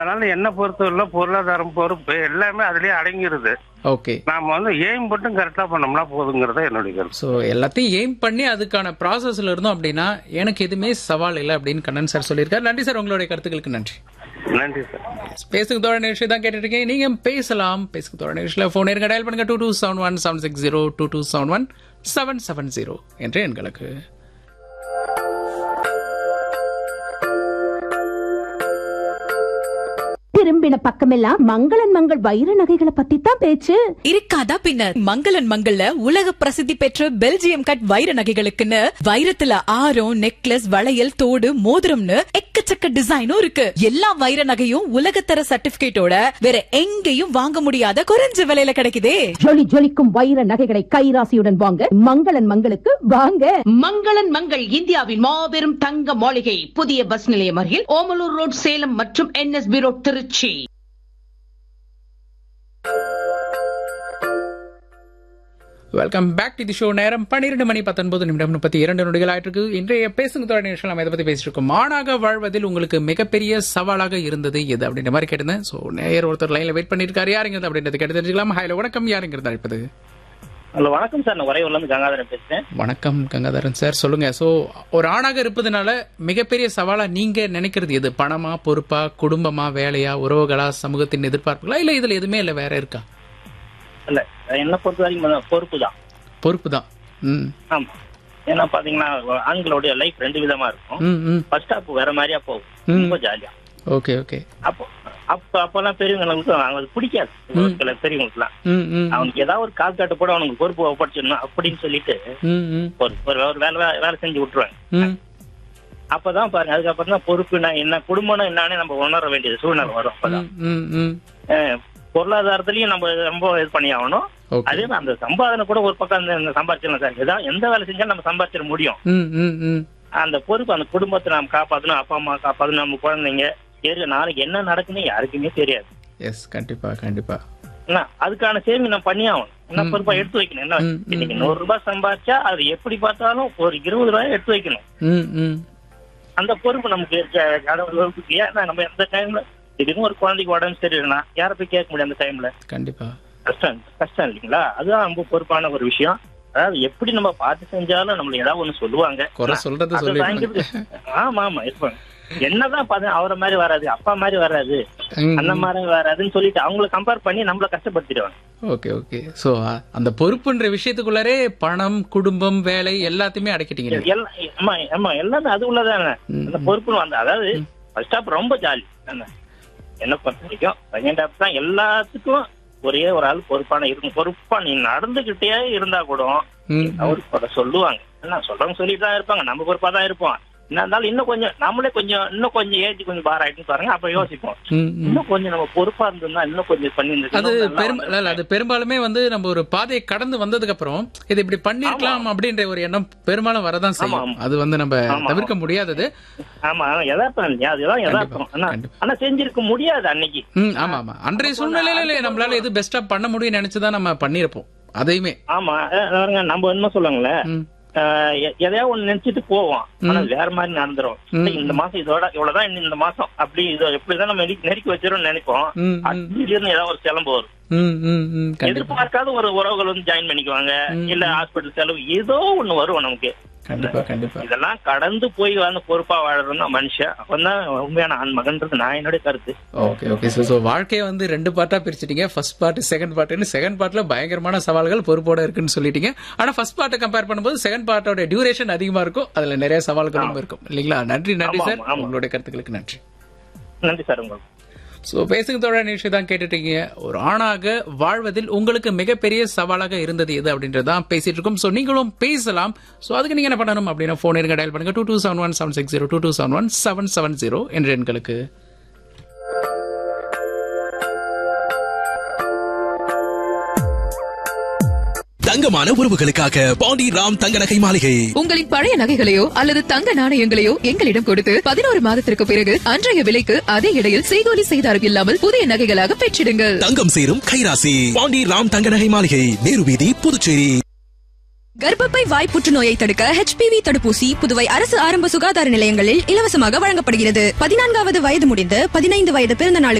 அதனால என்ன பொறுத்தவரை பொருளாதாரம் பொறுப்பு எல்லாமே அதுலயே அடங்கிருது ஓகே நாம வந்து எய்ம் மட்டும் கரெக்டா பண்ணோம்னா போதுங்கிறத என்னுடைய கருத்து ஸோ எல்லாத்தையும் எய்ம் பண்ணி அதுக்கான ப்ராசஸ்ல இருந்தோம் அப்படின்னா எனக்கு எதுவுமே சவால் இல்லை அப்படின்னு கண்ணன் சார் சொல்லியிருக்காரு நன்றி சார் உங்களுடைய கருத்துக்களுக்கு நன்றி நன்றி சார் பேசுக்கு தோழ நிகழ்ச்சி தான் கேட்டுட்டு இருக்கீங்க நீங்க பேசலாம் பேசுக்கு தோழ நிகழ்ச்சியில் ஃபோன் இருங்க டயல் பண்ணுங்க two two seven one seven six zero two two seven one seven seven zero என்ற எண்களுக்கு திரும்பின பக்கமெல்லாம் மங்களன் மங்கள் வைர நகைகளை பத்தி தான் பேச்சு இருக்காதா பின்ன மங்களன் மங்கள்ல உலக பிரசித்தி பெற்ற பெல்ஜியம் கட் வைர நகைகளுக்குன்னு வைரத்துல ஆரம் நெக்லஸ் வளையல் தோடு மோதிரம்னு எக்கச்சக்க டிசைனும் இருக்கு எல்லா வைர நகையும் உலகத்தர சர்டிபிகேட்டோட வேற எங்கேயும் வாங்க முடியாத குறைஞ்ச விலையில கிடைக்குதே ஜொலி ஜொலிக்கும் வைர நகைகளை கைராசியுடன் வாங்க மங்களன் மங்களுக்கு வாங்க மங்களன் மங்கள் இந்தியாவின் மாபெரும் தங்க மாளிகை புதிய பஸ் நிலையம் அருகில் ஓமலூர் ரோட் சேலம் மற்றும் NSP road Trichy welcome back to the show நேரம் பன்னிரண்டு மணி பத்தொன்பது நிமிடம் முப்பத்தி இரண்டு நொடிகள் ஆயிட்டு இருக்கு இன்றைய பேசுங்க தோழ நிகழ்ச்சியில் நம்ம இதை பத்தி பேசிட்டு இருக்கோம் மானாக வாழ்வதில் உங்களுக்கு மிகப்பெரிய சவாலாக இருந்தது எது அப்படின்ற மாதிரி கேட்டிருந்தேன் ஸோ நேயர் ஒருத்தர் லைன்ல வெயிட் பண்ணிருக்காரு யாருங்கிறது அப்படின்றது கேட்டு தெரிஞ்சுக்கலாம் ஹலோ வணக்கம் யாருங்கிறது அழைப்பது ஹலோ வணக்கம் சார் நான் உறையூர்ல இருந்து கங்காதரன் பேசுறேன் வணக்கம் கங்காதரன் சார் சொல்லுங்க ஸோ ஒரு ஆணாக இருப்பதனால மிகப்பெரிய சவாலா நீங்க நினைக்கிறது எது பணமா பொறுப்பா குடும்பமா வேலையா உறவுகளா சமூகத்தின் எதிர்பார்ப்புகளா இல்ல இதுல எதுவுமே இல்ல வேற இருக்கா இல்ல என்ன பொறுத்த வரைக்கும் பொறுப்பு தான் பொறுப்பு தான் ம் ஆமா ஏன்னா பாத்தீங்கன்னா ஆண்களுடைய லைஃப் ரெண்டு விதமா இருக்கும் ம் ம் ஃபர்ஸ்ட் ஸ்டாப் வேற மாதிரியா போகும் ம். ரொம்ப ஜாலியா ஓகே ஓகே அப்போ அப்ப அப்பெல்லாம் பெரியவங்களுக்கு அவங்களுக்கு பிடிக்காது ஒரு சில பெரியவங்களுக்குலாம் ம் ம் அவனுக்கு ஏதாவது ஒரு கால் காட்டு போட அவனுக்கு பொறுப்பு ஒப்படைச்சிடணும் அப்படின்னு சொல்லிட்டு ம் ம் ஒரு ஒரு ஒரு வேலை வேலை செஞ்சு விட்டுருவாங்க ம் அப்பதான் பாருங்க அதுக்கப்புறம் தான் பொறுப்புனா என்ன குடும்பம்னா என்னன்னு நம்ம உணர வேண்டியது சூழ்நிலை வரும் அப்பதான் ம் ம் அஹ் பொருளாதாரத்திலயும் நம்ம ரொம்ப இது பண்ணி ஆகணும் ஓகே அதே மாதிரி அந்த சம்பாதனை கூட ஒரு பக்கம் அந்த- அந்த சம்பாதிச்சிடலாம் சார் ஏதாவது எந்த வேலை செஞ்சாலும் நம்ம சம்பாதிச்சிட முடியும் ம் ம் ம் அந்த பொறுப்பு அந்த குடும்பத்தை நாம் காப்பாத்தணும் அப்பா அம்மா காப்பாத்தணும் நம்ம குழந்தைங்க சரி நாளைக்கு என்ன நடக்குன்னு யாருக்குமே தெரியாது எஸ் கண்டிப்பா கண்டிப்பா என்ன அதுக்கான சேமி நம்ம பண்ணி ஆகணும் என்ன ம், பொறுப்பா எடுத்து வைக்கணும் என்ன ம், ம், இன்னைக்கு ம். நூறு ரூபாய் சம்பாதிச்சா அது எப்படி பார்த்தாலும் ஒரு இருபது ரூபாய் எடுத்து வைக்கணும் ம் ம் அந்த பொறுப்பு நமக்கு இருக்க கடவுள் வகுப்புக்கு ஏன்னா நம்ம எந்த டைம்ல திடீர்னு ஒரு குழந்தைக்கு உடம்பு சரியில்லைன்னா யாரை போய் கேட்க முடியும் அந்த டைம்ல கண்டிப்பா கஷ்டம் கஷ்டம் இல்லைங்களா அதுதான் ரொம்ப பொறுப்பான ஒரு விஷயம் அதாவது எப்படி நம்ம பார்த்து செஞ்சாலும் நம்மள ஏதாவது ஒண்ணு சொல்லுவாங்க குறை சொல்றது அதை சொல்லி வாங்கிட்டு- ஆமா ஆமா இருப்பாங்க என்னதான் பாத்து அவரை மாதிரி வராது அப்பா மாதிரி வராது அந்த மாதிரி வராதுன்னு சொல்லிட்டு அவங்கள கம்பேர் பண்ணி நம்மள கஷ்டப்படுத்திடுவாங்க ஓகே ஓகே சோ அந்த பொறுப்புன்ற விஷயத்துக்குள்ளாரே பணம் குடும்பம் வேலை எல்லாத்தையுமே அடக்கிட்டீங்க நீங்க. எல்லாம் ஆமா ஆமா எல்லாமே அது உள்ளதானே ம், அந்த பொறுப்புன்னு வந்த அதாவது ஃபர்ஸ்ட் ஹாப் ரொம்ப ஜாலி என்ன என்ன பொறுத்த வரைக்கும் செகண்ட் ஹாப் தான் எல்லாத்துக்கும் ஒரே ஒரு ஆள் பொறுப்பான இருக்கும் பொறுப்பா நீ நடந்துகிட்டே இருந்தா கூட ம், அவரு கூட சொல்லுவாங்க என்ன சொல்றவங்க சொல்லிட்டு தான் இருப்பாங்க நம்ம பொறுப்பா தான் இருப்போம் என்ன இருந்தாலும் இன்னும் கொஞ்சம் நம்மளே கொஞ்சம் இன்னும் கொஞ்சம் ஏஜ் கொஞ்சம் பார் ஆயிட்டுன்னு பாருங்க அப்ப யோசிப்போம் ம், ம். இன்னும் கொஞ்சம் நம்ம பொறுப்பா இருந்திருந்தா இன்னும் கொஞ்சம் பண்ணி அது இருந்திருக்கணும். பெரும் நல்லா இல்ல, இல்ல, அது பெரும்பாலுமே வந்து நம்ம ஒரு பாதையை கடந்து வந்ததுக்கு அப்புறம் இது இப்படி பண்ணிருக்கலாம் அப்படின்ற ஒரு எண்ணம் பெரும்பாலும் வரதான் செய்யும் ஆமா. அது வந்து நம்ம ஆமா. தவிர்க்க முடியாதது ஆமா ஆனா யதார்த்தம் இல்லையா? அதுதான் யதார்த்தம் கண்டிப்பா, ஆனா கண்டிப்பா. ஆனா செஞ்சிருக்க முடியாது அன்னைக்கு ம் ஆமா ஆமா அன்றைய சூழ்நிலையில நம்மளால எது பெஸ்டா பண்ண முடியும் நினைச்சுதான் நம்ம பண்ணிருப்போம் அதையுமே ஆமா அஹ் பாருங்க நம்ம என்ன சொல்லுவாங்களே ம், ஆஹ் எ- எதையா ஒண்ணு நினைச்சிட்டு போவோம் ஆனா வேற மாதிரி நடந்துரும் ம். இந்த மாசம் இதோட இவ்வளவுதான் இன்னும் இந்த மாசம் அப்படி இது எப்படிதான் நம்ம நெருக்கி- நெருக்கி வச்சிரும் நினைப்போம் ம், ம். அது திடீர்னு ஏதாவது ஒரு செலவு வரும் ம், ம், ம், கண்டிப்பா எதிர்பார்க்காத ஒரு உறவுகள் வந்து ஜாயின் பண்ணிக்குவாங்க ம். இல்ல ஹாஸ்பிட்டல் செலவு ஏதோ ஒண்ணு வரும் நமக்கு கண்டிப்பா கண்டிப்பா இதெல்லாம் கடந்து போய் வந்து பொறுப்பா வாழறதும் தான் மனுஷன் அப்பதான் உண்மையான ஆண்மகன்றது நான் என்னுடைய கருத்து ஓகே ஓகே ஸோ ஸோ வாழ்க்கையை வந்து ரெண்டு பார்ட்டா பிரிச்சிட்டீங்க ஃபர்ஸ்ட் பார்ட் செகண்ட் பார்ட்னு செகண்ட் பார்ட்ல பயங்கரமான சவால்கள் பொறுப்போட இருக்குன்னு சொல்லிட்டீங்க ஆனா ஃபர்ஸ்ட் பார்ட்டை கம்பேர் பண்ணும்போது செகண்ட் பார்ட்டோட டியூரேஷன் அதிகமா இருக்கும் அதுல நிறைய சவால்களும் இருக்கும் இல்லைங்களா நன்றி நன்றி ஆமா, சார் ஆமா. உங்களுடைய கருத்துக்களுக்கு நன்றி நன்றி சார் உங்களுக்கு ஸோ பேசுங்க தோழ நிகழ்ச்சி தான் கேட்டுட்டீங்க ஒரு ஆணாக வாழ்வதில் உங்களுக்கு மிகப்பெரிய சவாலாக இருந்தது எது அப்படின்றதான் பேசிட்டு இருக்கோம் ஸோ நீங்களும் பேசலாம் ஸோ அதுக்கு நீங்க என்ன பண்ணணும் அப்படின்னா ஃபோன் இருங்க டயல் பண்ணுங்க two two seven one seven six zero two two seven one seven seven zero என்ற எண்களுக்கு தங்கமான உறவுகளுக்காக பாண்டி ராம் தங்க நகை மாளிகை உங்களின் பழைய நகைகளையோ அல்லது தங்க நாணயங்களையோ எங்களிடம் கொடுத்து பதினோரு மாதத்திற்கு பிறகு அன்றைய விலைக்கு அதே இடையில் செய்கூலி செய்தாரம் இல்லாமல் புதிய நகைகளாக பெற்றிடுங்கள் தங்கம் சேரும் கைராசி பாண்டி ராம் தங்க நகை மாளிகை நேரு வீதி புதுச்சேரி கர்ப்பப்பை வாய் புற்றுநோயை தடுக்க ஹெச்பிவி தடுப்பூசி புதுவை அரசு ஆரம்ப சுகாதார நிலையங்களில் இலவசமாக வழங்கப்படுகிறது பதினான்காவது வயது முடிந்து பதினைந்து வயது பிறந்த நாளுக்கு